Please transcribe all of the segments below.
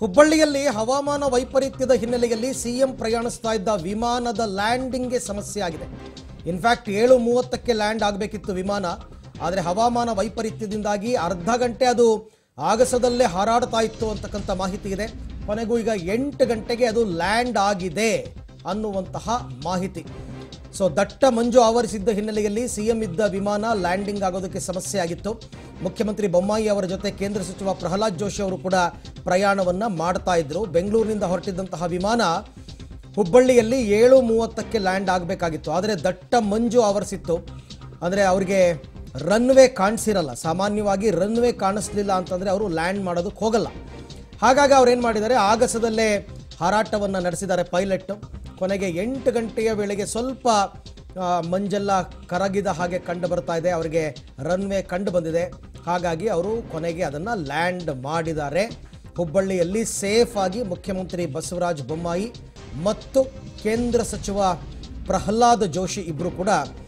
ಹುಬ್ಬಳ್ಳಿಯಲ್ಲಿ ಹವಾಮಾನ ವೈಪರೀತ್ಯದ ಹಿನ್ನೆಲೆಯಲ್ಲಿ ಸಿಎಂ ಪ್ರಯಾಣಿಸ್ತಾ ಇದ್ದ ವಿಮಾನದ ಲ್ಯಾಂಡಿಂಗ್ಗೆ ಸಮಸ್ಯೆ ಆಗಿದೆ ಇನ್ಫ್ಯಾಕ್ಟ್ ಏಳು ಮೂವತ್ತಕ್ಕೆ ಲ್ಯಾಂಡ್ ಆಗಬೇಕಿತ್ತು ವಿಮಾನ ಆದರೆ ಹವಾಮಾನ ವೈಪರೀತ್ಯದಿಂದಾಗಿ ಅರ್ಧ ಗಂಟೆ ಅದು ಆಗಸದಲ್ಲೇ ಹಾರಾಡ್ತಾ ಇತ್ತು ಅಂತಕ್ಕಂಥ ಮಾಹಿತಿ ಇದೆ ಕೊನೆಗೂ ಈಗ ಎಂಟು ಗಂಟೆಗೆ ಅದು ಲ್ಯಾಂಡ್ ಆಗಿದೆ ಅನ್ನುವಂತಹ ಮಾಹಿತಿ ಸೊ ದಟ್ಟ ಮಂಜು ಆವರಿಸಿದ್ದ ಹಿನ್ನೆಲೆಯಲ್ಲಿ ಸಿಎಂ ಇದ್ದ ವಿಮಾನ ಲ್ಯಾಂಡಿಂಗ್ ಆಗೋದಕ್ಕೆ ಸಮಸ್ಯೆ ಆಗಿತ್ತು ಮುಖ್ಯಮಂತ್ರಿ ಬೊಮ್ಮಾಯಿ ಅವರ ಜೊತೆ ಕೇಂದ್ರ ಸಚಿವ ಪ್ರಹ್ಲಾದ್ ಜೋಶಿ ಅವರು ಕೂಡ ಪ್ರಯಾಣವನ್ನ ಮಾಡ್ತಾ ಇದ್ರು ಬೆಂಗಳೂರಿನಿಂದ ಹೊರಟಿದ್ದಂತಹ ವಿಮಾನ ಹುಬ್ಬಳ್ಳಿಯಲ್ಲಿ ಏಳು ಮೂವತ್ತಕ್ಕೆ ಲ್ಯಾಂಡ್ ಆಗಬೇಕಾಗಿತ್ತು ಆದರೆ ದಟ್ಟ ಮಂಜು ಆವರಿಸಿತ್ತು ಅಂದರೆ ಅವರಿಗೆ ರನ್ವೇ ಕಾಣಿಸಿರಲ್ಲ ಸಾಮಾನ್ಯವಾಗಿ ರನ್ವೇ ಕಾಣಿಸ್ಲಿಲ್ಲ ಅಂತಂದರೆ ಅವರು ಲ್ಯಾಂಡ್ ಮಾಡೋದಕ್ಕೆ ಹೋಗಲ್ಲ ಹಾಗಾಗಿ ಅವ್ರು ಏನು ಮಾಡಿದ್ದಾರೆ ಆಗಸದಲ್ಲೇ ಹಾರಾಟವನ್ನು ನಡೆಸಿದ್ದಾರೆ ಪೈಲಟ್ ಕೊನೆಗೆ ಎಂಟು ಗಂಟೆಯ ವೇಳೆಗೆ ಸ್ವಲ್ಪ ಆ, ಮಂಜೆಲ್ಲ ಕರಗಿದ ಹಾಗೆ ಕಂಡು ಬರ್ತಾ ಇದೆ ಅವರಿಗೆ ರನ್ವೇ ಕಂಡು ಬಂದಿದೆ ಹಾಗಾಗಿ ಅವರು ಕೊನೆಗೆ ಅದನ್ನು ಲ್ಯಾಂಡ್ ಮಾಡಿದ್ದಾರೆ ಹುಬ್ಬಳ್ಳಿಯಲ್ಲಿ ಸೇಫ್ ಆಗಿ ಮುಖ್ಯಮಂತ್ರಿ ಬಸವರಾಜ ಬೊಮ್ಮಾಯಿ ಮತ್ತು ಕೇಂದ್ರ ಸಚಿವ ಪ್ರಹ್ಲಾದ್ ಜೋಶಿ ಇಬ್ಬರು ಕೂಡ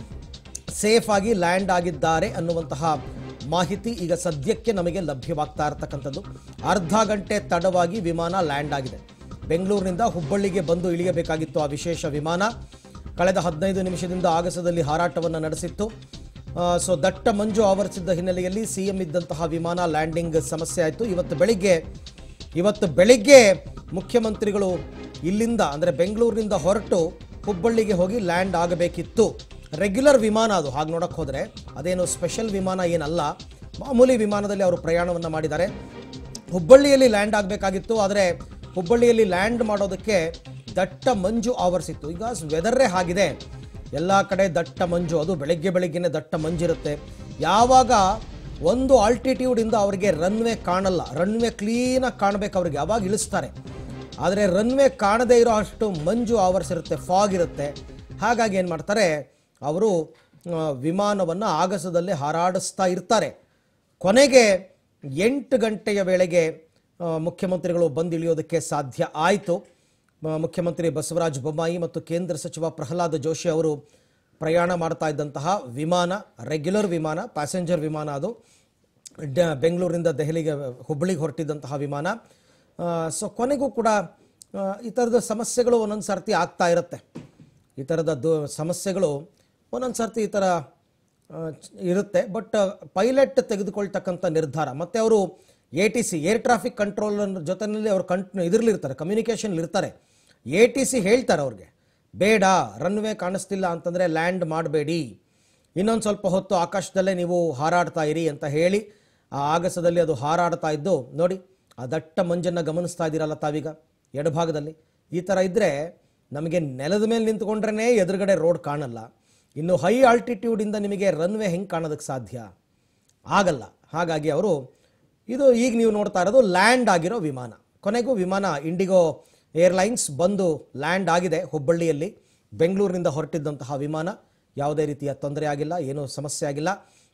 ಸೇಫ್ ಆಗಿ ಲ್ಯಾಂಡ್ ಆಗಿದ್ದಾರೆ ಅನ್ನುವಂತಹ ಮಾಹಿತಿ ಈಗ ಸದ್ಯಕ್ಕೆ ನಮಗೆ ಲಭ್ಯವಾಗ್ತಾ ಇರತಕ್ಕಂಥದ್ದು ಅರ್ಧ ಗಂಟೆ ತಡವಾಗಿ ವಿಮಾನ ಲ್ಯಾಂಡ್ ಆಗಿದೆ ಬೆಂಗಳೂರಿನಿಂದ ಹುಬ್ಬಳ್ಳಿಗೆ ಬಂದು ಇಳಿಯಬೇಕಾಗಿತ್ತು ಆ ವಿಶೇಷ ವಿಮಾನ ಕಳೆದ ಹದಿನೈದು ನಿಮಿಷದಿಂದ ಆಗಸದಲ್ಲಿ ಹಾರಾಟವನ್ನು ನಡೆಸಿತ್ತು ಸೊ ದಟ್ಟ ಮಂಜು ಆವರಿಸಿದ್ದ ಹಿನ್ನೆಲೆಯಲ್ಲಿ ಸಿಎಂ ಇದ್ದಂತಹ ವಿಮಾನ ಲ್ಯಾಂಡಿಂಗ್ ಸಮಸ್ಯೆ ಆಯಿತು ಇವತ್ತು ಬೆಳಿಗ್ಗೆ ಇವತ್ತು ಬೆಳಿಗ್ಗೆ ಮುಖ್ಯಮಂತ್ರಿಗಳು ಇಲ್ಲಿಂದ ಅಂದರೆ ಬೆಂಗಳೂರಿನಿಂದ ಹೊರಟು ಹುಬ್ಬಳ್ಳಿಗೆ ಹೋಗಿ ಲ್ಯಾಂಡ್ ಆಗಬೇಕಿತ್ತು ರೆಗ್ಯುಲರ್ ವಿಮಾನ ಅದು ಹಾಗೆ ನೋಡಕ್ಕೆ ಹೋದರೆ ಅದೇನು ಸ್ಪೆಷಲ್ ವಿಮಾನ ಏನಲ್ಲ ಮಾಮೂಲಿ ವಿಮಾನದಲ್ಲಿ ಅವರು ಪ್ರಯಾಣವನ್ನು ಮಾಡಿದ್ದಾರೆ ಹುಬ್ಬಳ್ಳಿಯಲ್ಲಿ ಲ್ಯಾಂಡ್ ಆಗಬೇಕಾಗಿತ್ತು ಆದರೆ ಹುಬ್ಬಳ್ಳಿಯಲ್ಲಿ ಲ್ಯಾಂಡ್ ಮಾಡೋದಕ್ಕೆ ದಟ್ಟ ಮಂಜು ಆವರಿಸಿತ್ತು ಈಗ ವೆದರ್ರೇ ಆಗಿದೆ ಎಲ್ಲ ಕಡೆ ದಟ್ಟ ಮಂಜು ಅದು ಬೆಳಗ್ಗೆ ಬೆಳಗ್ಗೆನೆ ದಟ್ಟ ಮಂಜಿರುತ್ತೆ ಯಾವಾಗ ಒಂದು ಆಲ್ಟಿಟ್ಯೂಡಿಂದ ಅವರಿಗೆ ರನ್ವೇ ಕಾಣಲ್ಲ ರನ್ವೇ ಕ್ಲೀನಾಗಿ ಕಾಣಬೇಕು ಅವ್ರಿಗೆ ಅವಾಗ ಇಳಿಸ್ತಾರೆ ಆದರೆ ರನ್ವೇ ಕಾಣದೇ ಇರೋ ಅಷ್ಟು ಮಂಜು ಆವರಿಸಿರುತ್ತೆ ಫಾಗ್ ಇರುತ್ತೆ ಹಾಗಾಗಿ ಏನು ಮಾಡ್ತಾರೆ ಅವರು ವಿಮಾನವನ್ನು ಆಗಸದಲ್ಲಿ ಹಾರಾಡಿಸ್ತಾ ಇರ್ತಾರೆ ಕೊನೆಗೆ ಎಂಟು ಗಂಟೆಯ ವೇಳೆಗೆ ಆ, ಮುಖ್ಯಮಂತ್ರಿಗಳು ಬಂದಿಳಿಯೋದಕ್ಕೆ ಸಾಧ್ಯ ಆಯಿತು ಮ- ಮುಖ್ಯಮಂತ್ರಿ ಬಸವರಾಜ ಬೊಮ್ಮಾಯಿ ಮತ್ತು ಕೇಂದ್ರ ಸಚಿವ ಪ್ರಹ್ಲಾದ್ ಜೋಶಿ ಅವರು ಪ್ರಯಾಣ ಮಾಡ್ತಾ ಇದ್ದಂತಹ ವಿಮಾನ ರೆಗ್ಯುಲರ್ ವಿಮಾನ ಪ್ಯಾಸೆಂಜರ್ ವಿಮಾನ ಅದು ಡ ಬೆಂಗಳೂರಿಂದ ದೆಹಲಿಗೆ ಹುಬ್ಬಳ್ಳಿಗೆ ಹೊರಟಿದ್ದಂತಹ ವಿಮಾನ ಸೊ ಕೊನೆಗೂ ಕೂಡ ಆ, ಈ ಥರದ ಸಮಸ್ಯೆಗಳು ಒಂದೊಂದು ಸರ್ತಿ ಆಗ್ತಾ ಇರುತ್ತೆ ಈ ಥರದ ದು ಸಮಸ್ಯೆಗಳು ಒಂದೊಂದು ಸರ್ತಿ ಈ ಥರ ಆ, ಚ್- ಇರುತ್ತೆ ಬಟ್ ಪೈಲಟ್ ತೆಗೆದುಕೊಳ್ತಕ್ಕಂಥ ನಿರ್ಧಾರ ಮತ್ತು ಅವರು A T C air traffic control ಜೊತೆಯಲ್ಲಿ ಅವರು ಕಂಟ್ ಇದರಲ್ಲಿರ್ತಾರೆ ಕಮ್ಯುನಿಕೇಷನ್ ಇರ್ತಾರೆ ಎ ಟಿ ಸಿ ಹೇಳ್ತಾರೆ ಅವ್ರಿಗೆ ಬೇಡ ರನ್ವೇ ಕಾಣಿಸ್ತಿಲ್ಲ ಅಂತಂದರೆ ಲ್ಯಾಂಡ್ ಮಾಡಬೇಡಿ ಇನ್ನೊಂದು ಸ್ವಲ್ಪ ಹೊತ್ತು ಆಕಾಶದಲ್ಲೇ ನೀವು ಹಾರಾಡ್ತಾ ಇರಿ ಅಂತ ಹೇಳಿ ಆ ಆಗಸದಲ್ಲಿ ಅದು ಹಾರಾಡ್ತಾ ಇದ್ದು ನೋಡಿ ಆ ದಟ್ಟ ಮಂಜನ್ನು ಗಮನಿಸ್ತಾ ಇದ್ದೀರಲ್ಲ ತಾವೀಗ ಎಡಭಾಗದಲ್ಲಿ ಈ ಥರ ಇದ್ದರೆ ನಮಗೆ ನೆಲದ ಮೇಲೆ ನಿಂತ್ಕೊಂಡ್ರೇ ಎದುರುಗಡೆ ರೋಡ್ ಕಾಣಲ್ಲ ಇನ್ನು ಹೈ ಆಲ್ಟಿಟ್ಯೂಡಿಂದ ನಿಮಗೆ ರನ್ವೇ ಹೆಂಗೆ ಕಾಣೋದಕ್ಕೆ ಸಾಧ್ಯ ಆಗಲ್ಲ ಹಾಗಾಗಿ ಅವರು ಇದು ಈಗ ನೀವು ನೋಡ್ತಾ ಇರೋದು ಲ್ಯಾಂಡ್ ಆಗಿರೋ ವಿಮಾನ ಕೊನೆಗೂ ವಿಮಾನ ಇಂಡಿಗೋ ಏರ್ಲೈನ್ಸ್ ಬಂದು ಲ್ಯಾಂಡ್ ಆಗಿದೆ ಹುಬ್ಬಳ್ಳಿಯಲ್ಲಿ ಬೆಂಗಳೂರಿನಿಂದ ಹೊರಟಿದ್ದಂತಹ ವಿಮಾನ ಯಾವುದೇ ರೀತಿಯ ತೊಂದರೆ ಆಗಿಲ್ಲ ಏನೂ ಸಮಸ್ಯೆ ಆಗಿಲ್ಲ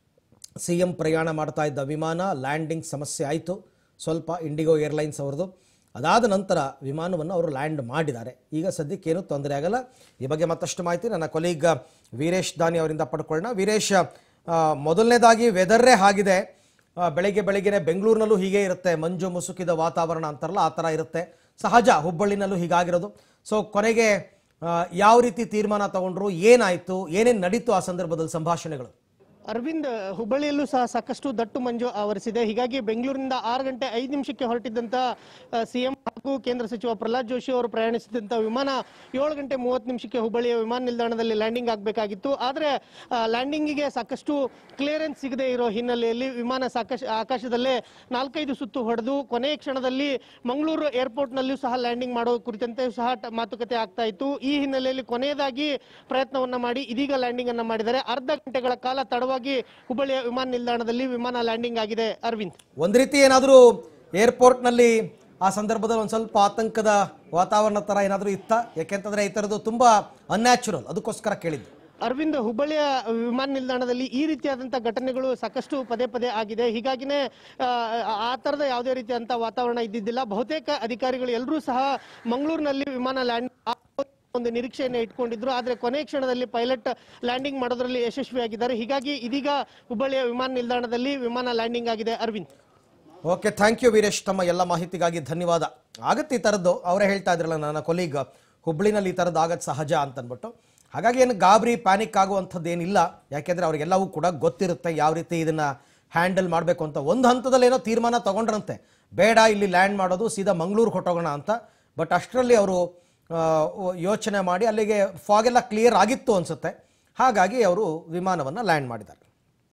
ಸಿ ಎಂ ಪ್ರಯಾಣ ಮಾಡ್ತಾ ಇದ್ದ ವಿಮಾನ ಲ್ಯಾಂಡಿಂಗ್ ಸಮಸ್ಯೆ ಆಯಿತು ಸ್ವಲ್ಪ ಇಂಡಿಗೋ ಏರ್ಲೈನ್ಸ್ ಅವ್ರದ್ದು ಅದಾದ ನಂತರ ವಿಮಾನವನ್ನು ಅವರು ಲ್ಯಾಂಡ್ ಮಾಡಿದ್ದಾರೆ ಈಗ ಸದ್ಯಕ್ಕೇನು ತೊಂದರೆ ಆಗಲ್ಲ ಈ ಬಗ್ಗೆ ಮತ್ತಷ್ಟು ಮಾಹಿತಿ ನನ್ನ ಕೊಲೀಗ್ ವೀರೇಶ್ ದಾನಿ ಅವರಿಂದ ಪಡ್ಕೊಳ್ಳೋಣ ವೀರೇಶ್ ಆ, ಮೊದಲನೇದಾಗಿ ವೆದರ್ರೇ ಆಗಿದೆ ಆ, ಬೆಳಗ್ಗೆ ಬೆಳಗ್ಗೆನೆ ಬೆಂಗಳೂರಿನಲ್ಲೂ ಹೀಗೆ ಇರುತ್ತೆ ಮಂಜು ಮುಸುಕಿದ ವಾತಾವರಣ ಅಂತಾರಲ್ಲ ಆ ಥರ ಇರುತ್ತೆ ಸಹಜ ಹುಬ್ಬಳ್ಳಿನಲ್ಲೂ ಹೀಗಾಗಿರೋದು ಸೊ ಕೊನೆಗೆ ಆ, ಯಾವ ರೀತಿ ತೀರ್ಮಾನ ತಗೊಂಡ್ರು ಏನಾಯಿತು ಏನೇನು ನಡೀತು ಆ ಸಂದರ್ಭದಲ್ಲಿ ಸಂಭಾಷಣೆಗಳು ಅರವಿಂದ್ ಹುಬ್ಬಳ್ಳಿಯಲ್ಲೂ ಸಹ ಸಾಕಷ್ಟು ದಟ್ಟು ಮಂಜು ಆವರಿಸಿದೆ ಹೀಗಾಗಿ ಬೆಂಗಳೂರಿನಿಂದ ಆರು ಗಂಟೆ ಐದು ನಿಮಿಷಕ್ಕೆ ಹೊರಟಿದ್ದಂತ ಸಿಎಂ ಹಾಗೂ ಕೇಂದ್ರ ಸಚಿವ ಪ್ರಹ್ಲಾದ್ ಜೋಶಿ ಅವರು ಪ್ರಯಾಣಿಸಿದಂತ ವಿಮಾನ ಏಳು ಗಂಟೆ ಮೂವತ್ತು ನಿಮಿಷಕ್ಕೆ ಹುಬ್ಬಳ್ಳಿಯ ವಿಮಾನ ನಿಲ್ದಾಣದಲ್ಲಿ ಲ್ಯಾಂಡಿಂಗ್ ಆಗಬೇಕಾಗಿತ್ತು ಆದರೆ ಲ್ಯಾಂಡಿಂಗಿಗೆ ಸಾಕಷ್ಟು ಕ್ಲಿಯರೆನ್ಸ್ ಸಿಗದೆ ಇರೋ ಹಿನ್ನೆಲೆಯಲ್ಲಿ ವಿಮಾನ ಸಾಕಷ್ಟು ಆಕಾಶದಲ್ಲೇ ನಾಲ್ಕೈದು ಸುತ್ತು ಹೊಡೆದು ಕೊನೆಯ ಕ್ಷಣದಲ್ಲಿ ಮಂಗಳೂರು ಏರ್ಪೋರ್ಟ್ನಲ್ಲಿಯೂ ಸಹ ಲ್ಯಾಂಡಿಂಗ್ ಮಾಡೋ ಕುರಿತಂತೆ ಸಹ ಟ- ಮಾತುಕತೆ ಆಗ್ತಾ ಇತ್ತು ಈ ಹಿನ್ನೆಲೆಯಲ್ಲಿ ಕೊನೆಯದಾಗಿ ಪ್ರಯತ್ನವನ್ನ ಮಾಡಿ ಇದೀಗ ಲ್ಯಾಂಡಿಂಗ್ ಅನ್ನ ಮಾಡಿದ್ದಾರೆ ಅರ್ಧ ಗಂಟೆಗಳ ಕಾಲ ತಡವಾಗಿ ಹುಬ್ಬಳ್ಳಿಯ ವಿಮಾನ ನಿಲ್ದಾಣದಲ್ಲಿ ವಿಮಾನ ಲ್ಯಾಂಡಿಂಗ್ ಆಗಿದೆ ಅರವಿಂದ್ ಒಂದು ರೀತಿ ಏನಾದರೂ ಏರ್ಪೋರ್ಟ್ನಲ್ಲಿ ಆ ಸಂದರ್ಭದಲ್ಲಿ ಒಂದು ಸ್ವಲ್ಪ ಆತಂಕದ ವಾತಾವರಣ ಥರ ಏನಾದರೂ ಇತ್ತ ಯಾಕೆಂತಂದ್ರೆ ಈ ಥರದ್ದು ತುಂಬ ಅನ್ಯಾಚುರಲ್ ಅದಕ್ಕೋಸ್ಕರ ಕೇಳಿದ್ದು ಅರವಿಂದ್ ಹುಬ್ಬಳ್ಳಿಯ ವಿಮಾನ ನಿಲ್ದಾಣದಲ್ಲಿ ಈ ರೀತಿಯಾದಂತಹ ಘಟನೆಗಳು ಸಾಕಷ್ಟು ಪದೇ ಪದೇ ಆಗಿದೆ ಹೀಗಾಗಿನೇ ಆ, ಆ ತರದ ಯಾವುದೇ ರೀತಿಯಂತ ವಾತಾವರಣ ಇದ್ದಿದ್ದಿಲ್ಲ ಬಹುತೇಕ ಅಧಿಕಾರಿಗಳು ಎಲ್ಲರೂ ಸಹ ಮಂಗಳೂರಿನಲ್ಲಿ ವಿಮಾನ ಲ್ಯಾಂಡ್ ಒಂದು ನಿರೀಕ್ಷೆಯನ್ನು ಇಟ್ಕೊಂಡಿದ್ರು ಆದ್ರೆ ಕೊನೆ ಕ್ಷಣದಲ್ಲಿ ಪೈಲಟ್ ಲ್ಯಾಂಡಿಂಗ್ ಮಾಡೋದ್ರಲ್ಲಿ ಯಶಸ್ವಿಯಾಗಿದ್ದಾರೆ ಹೀಗಾಗಿ ಇದೀಗ ಹುಬ್ಬಳ್ಳಿಯ ವಿಮಾನ ನಿಲ್ದಾಣದಲ್ಲಿ ವಿಮಾನ ಲ್ಯಾಂಡಿಂಗ್ ಆಗಿದೆ Arvind okay thank you Veeresh ತಮ್ಮ ಎಲ್ಲ ಮಾಹಿತಿಗಾಗಿ ಧನ್ಯವಾದ ಆಗತ್ತೆ ಈ ಥರದ್ದು ಅವರೇ ಹೇಳ್ತಾ ಇದ್ರಲ್ಲ ನನ್ನ ಕೊಲೀಗ್ ಹುಬ್ಳಿನಲ್ಲಿ ಈ ಥರದ್ದು ಆಗತ್ತೆ ಸಹಜ ಅಂತನ್ಬಿಟ್ಟು ಹಾಗಾಗಿ ಏನು ಗಾಬರಿ ಪ್ಯಾನಿಕ್ ಆಗುವಂಥದ್ದು ಏನಿಲ್ಲ ಯಾಕೆಂದರೆ ಅವ್ರಿಗೆಲ್ಲವೂ ಕೂಡ ಗೊತ್ತಿರುತ್ತೆ ಯಾವ ರೀತಿ ಇದನ್ನು ಹ್ಯಾಂಡಲ್ ಮಾಡಬೇಕು ಅಂತ ಒಂದು ಹಂತದಲ್ಲಿ ಏನೋ ತೀರ್ಮಾನ ತಗೊಂಡ್ರಂತೆ ಬೇಡ ಇಲ್ಲಿ ಲ್ಯಾಂಡ್ ಮಾಡೋದು ಸೀದಾ ಮಂಗಳೂರು ಹೊಟ್ಟೋಗೋಣ ಅಂತ ಬಟ್ ಅಷ್ಟರಲ್ಲಿ ಅವರು ಯೋಚನೆ ಮಾಡಿ ಅಲ್ಲಿಗೆ ಫಾಗೆಲ್ಲ ಕ್ಲಿಯರ್ ಆಗಿತ್ತು ಅನಿಸುತ್ತೆ ಹಾಗಾಗಿ ಅವರು ವಿಮಾನವನ್ನು ಲ್ಯಾಂಡ್ ಮಾಡಿದ್ದಾರೆ